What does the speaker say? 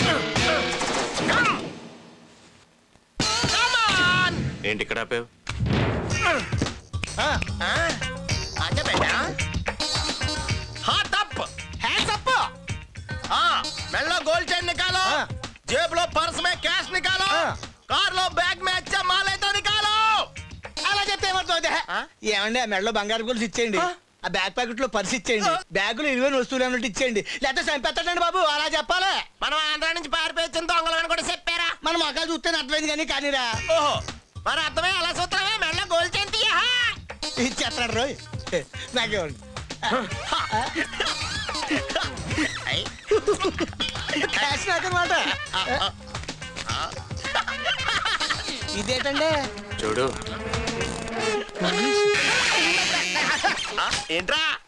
ఏంటి ఇక్కడ ఆపావు अच्छा बेटा हाथ अप हैंड्स अप हाँ मेलो गोल्ड चेन निकालो हाँ। जेब लो पर्स में कैश निकालो हाँ। कार लो बैग में अच्छा माल है तो निकालो అలా చెప్తే ఏమవుతుంది ఆ? ఏమండి ఆ మెడలో బంగారు గొలుసు ఇచ్చేయండి ఆ? ఆ బ్యాగ్ ప్యాకెట్ లో పర్స్ ఇచ్చేయండి బ్యాగులో ఇరవై వస్తువులు అన్నట్టు ఇచ్చేయండి లేకపోతే చంపేస్తాడండి బాబు అలా చెప్పాలి మనం ఆంధ్ర నుంచి పారిపోయి దొంగలని కూడా చెప్పారా మన మొక్కలు చూస్తే అర్థమైంది కానీ కానీరా ఓహో మరి అర్థమే అలా సూత్రమే మెల్ల గోల్డ్ చైన్ తీయ ఇచ్చేస్తాడు రోయ్ నాకేమండి క్యాష్ నాకనమాట ఇదేటండి చూడు ఏంట్రా